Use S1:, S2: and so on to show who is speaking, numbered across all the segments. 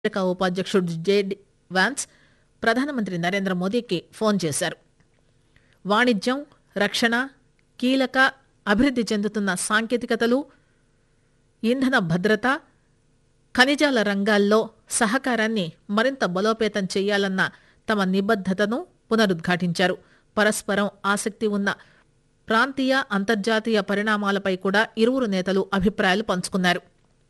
S1: America ఉపాధ్యక్షుడు jade Vance ప్రధానమంత్రి నరేంద్ర మోదీకి ఫోన్ చేశారు వాణిజ్యం రక్షణ కీలక అభివృద్ది చెందుతున్న సాంకేతికతలు ఇంధన భద్రత ఖనిజాల రంగాల్లో సహకారాన్ని మరింత బలోపేతం చేయాలన్న తమ నిబద్దతను పునరుద్ఘాటించారు పరస్పరం ఆసక్తి ఉన్న ప్రాంతీయ అంతర్జాతీయ పరిణామాలపై కూడా ఇరువురు నేతలు అభిప్రాయాలు పంచుకున్నారు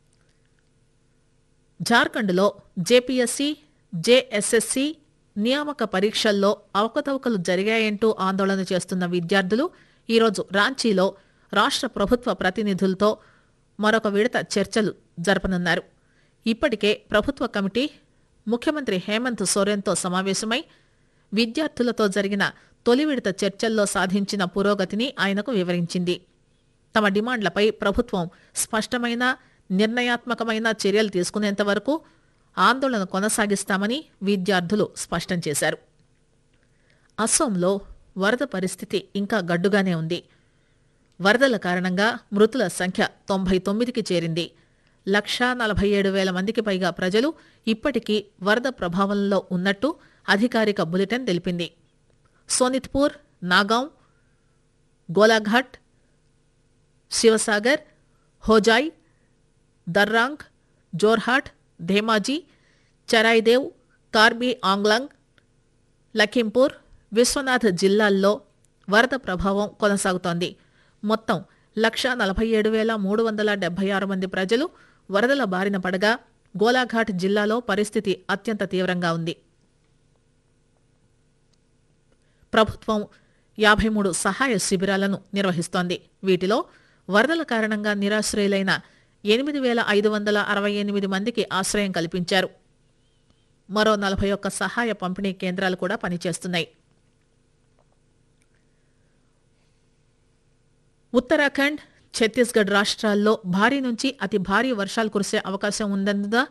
S1: జార్ఖండ్లో జేపీఎస్సీ జేఎస్ఎస్సీ నియామక పరీక్షల్లో అవకతవకలు జరిగాయంటూ ఆందోళన చేస్తున్న విద్యార్థులు ఈరోజు రాంచీలో రాష్ట్ర ప్రభుత్వ ప్రతినిధులతో మరొక విడత చర్చలు జరపనున్నారు ఇప్పటికే ప్రభుత్వ కమిటీ ముఖ్యమంత్రి హేమంత్ సోరెన్తో సమావేశమై విద్యార్థులతో జరిగిన తొలి విడత చర్చల్లో సాధించిన పురోగతిని ఆయనకు వివరించింది తమ డిమాండ్లపై ప్రభుత్వం స్పష్టమైన నిర్ణయాత్మకమైన చర్యలు తీసుకునేంత వరకు ఆందోళన కొనసాగిస్తామని విద్యార్థులు స్పష్టం చేశారు అస్సోంలో వరద పరిస్థితి ఇంకా గడ్డుగానే ఉంది వరదల కారణంగా మృతుల సంఖ్య తొంభై తొమ్మిదికి చేరింది లక్షా నలభై ఏడు వేల మందికి పైగా ప్రజలు ఇప్పటికీ వరద ప్రభావంలో ఉన్నట్టు అధికారిక బులెటిన్ తెలిపింది సోనిత్పూర్ నాగాం గోలాఘాట్ శివసాగర్ హోజాయ్ దర్రాంగ్ జోర్హాట్ ధేమాజీ చరాయిదేవ్ కార్బీ ఆంగ్లాంగ్ లఖింపూర్ విశ్వనాథ్ జిల్లాల్లో వరద ప్రభావం కొనసాగుతోంది మొత్తం లక్ష నలభై ఏడు వేల మూడు వందల డెబ్బై ఆరు మంది ప్రజలు వరదల బారిన పడగా గోలాఘాట్ జిల్లాలో పరిస్థితి అత్యంత తీవ్రంగా ఉంది ప్రభుత్వం యాభై మూడు సహాయ శిబిరాలను నిర్వహిస్తోంది వీటిలో వరదల కారణంగా నిరాశ్రయులైన ఎనిమిది వేల ఐదు వందల అరవై ఎనిమిది మందికి ఆశ్రయం కల్పించారు మరో నలభై ఒక్క సహాయ పంపిణీ కేంద్రాలు కూడా పనిచేస్తున్నాయి ఉత్తరాఖండ్ ఛత్తీస్గఢ్ రాష్ట్రాల్లో భారీ నుంచి అతి భారీ వర్షాలు కురిసే అవకాశం ఉందన్నదా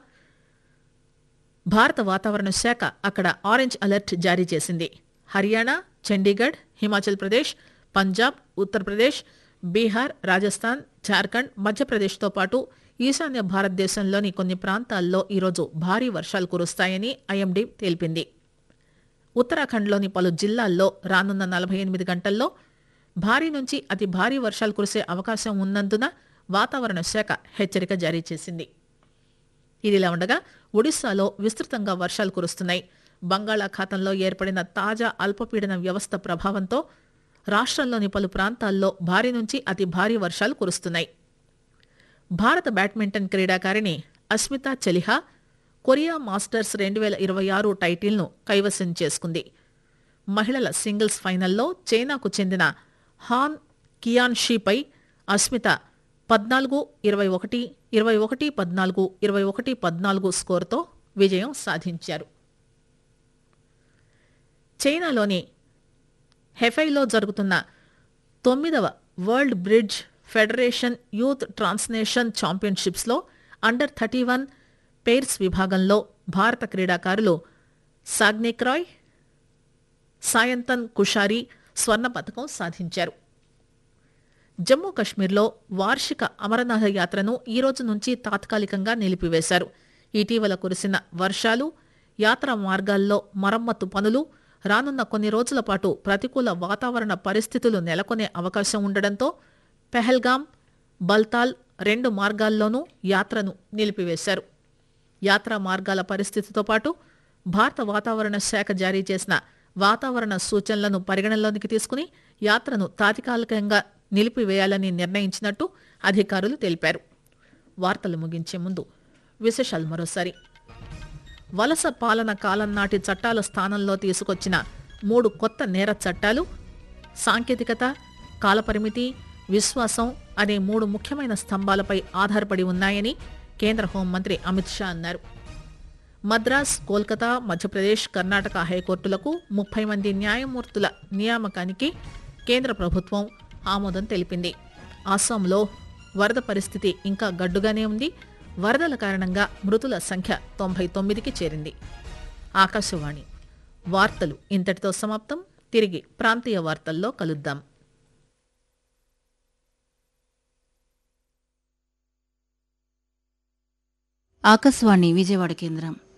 S1: భారత వాతావరణ శాఖ అక్కడ ఆరెంజ్ అలర్ట్ జారీ చేసింది హర్యానా చండీగఢ్ హిమాచల్ ప్రదేశ్ పంజాబ్ ఉత్తరప్రదేశ్ బీహార్ రాజస్థాన్ జార్ఖండ్ మధ్యప్రదేశ్తో పాటు ఈశాన్య భారతదేశంలోని కొన్ని ప్రాంతాల్లో ఈరోజు భారీ వర్షాలు కురుస్తాయని ఐఎండీ తెలిపింది ఉత్తరాఖండ్లోని పలు జిల్లాల్లో రానున్న నలభై ఎనిమిది గంటల్లో భారీ నుంచి అతి భారీ వర్షాలు కురిసే అవకాశం ఉన్నందున వాతావరణ శాఖ హెచ్చరిక జారీ చేసింది ఇదిలా ఉండగా ఒడిశాలో విస్తృతంగా వర్షాలు కురుస్తున్నాయి బంగాళాఖాతంలో ఏర్పడిన తాజా అల్పపీడన వ్యవస్థ ప్రభావంతో రాష్ట్రంలోని పలు ప్రాంతాల్లో భారీ నుంచి అతి భారీ వర్షాలు కురుస్తున్నాయి భారత బ్యాడ్మింటన్ క్రీడాకారిణి అస్మితా చెలిహా కొరియా మాస్టర్స్ రెండు వేల ఇరవై ఆరు టైటిల్ను కైవసం చేసుకుంది మహిళల సింగిల్స్ ఫైనల్లో చైనాకు చెందిన హాన్ కియాన్ షీపై అస్మిత పద్నాలుగు ఇరవై ఒకటి ఇరవై ఒకటి పద్నాలుగు ఇరవై ఒకటి పద్నాలుగు స్కోరుతో విజయం సాధించారు చైనాలోని హెఫైలో జరుగుతున్న తొమ్మిదవ world bridge federation youth transnational ఛాంపియన్షిప్స్లో అండర్ థర్టీ వన్ పెయిర్స్ విభాగంలో భారత క్రీడాకారులు సాగ్నిక్ రాయ్ సాయంతన్ కుషారి స్వర్ణ పథకం సాధించారు జమ్మూ కశ్మీర్లో వార్షిక అమరనాథ యాత్రను ఈ రోజు నుంచి తాత్కాలికంగా నిలిపివేశారు ఇటీవల కురిసిన వర్షాలు యాత్రా మార్గాల్లో మరమ్మతు పనులు రానున్న కొన్ని రోజుల పాటు ప్రతికూల వాతావరణ పరిస్థితులు నెలకొనే అవకాశం ఉండడంతో పెహల్గాం బల్తాల్ రెండు మార్గాల్లోనూ యాత్రను నిలిపివేశారు యాత్రా మార్గాల పరిస్థితితో పాటు భారత వాతావరణ శాఖ జారీ చేసిన వాతావరణ సూచనలను పరిగణనలోకి తీసుకుని యాత్రను తాత్కాలికంగా నిలిపివేయాలని నిర్ణయించినట్టు అధికారులు తెలిపారు వార్తలు ముగించే ముందు విశేషాలు మరోసారి వలస పాలన కాలం నాటి చట్టాల స్థానంలో తీసుకొచ్చిన మూడు కొత్త నేర చట్టాలు సాంకేతికత కాలపరిమితి విశ్వాసం అనే మూడు ముఖ్యమైన స్తంభాలపై ఆధారపడి ఉన్నాయని కేంద్ర హోంమంత్రి అమిత్ షా అన్నారు మద్రాస్ కోల్కతా మధ్యప్రదేశ్ కర్ణాటక హైకోర్టులకు ముప్పై మంది న్యాయమూర్తుల నియామకానికి కేంద్ర ప్రభుత్వం ఆమోదం తెలిపింది అస్సాంలో వరద పరిస్థితి ఇంకా గడ్డుగానే ఉంది వరదల కారణంగా మృతుల సంఖ్య తొంభై తొమ్మిదికి చేరింది ఆకాశవాణి వార్తలు ఇంతటితో సమాప్తం తిరిగి ప్రాంతీయ వార్తల్లో కలుద్దాం
S2: ఆకాశవాణి విజయవాడ కేంద్రం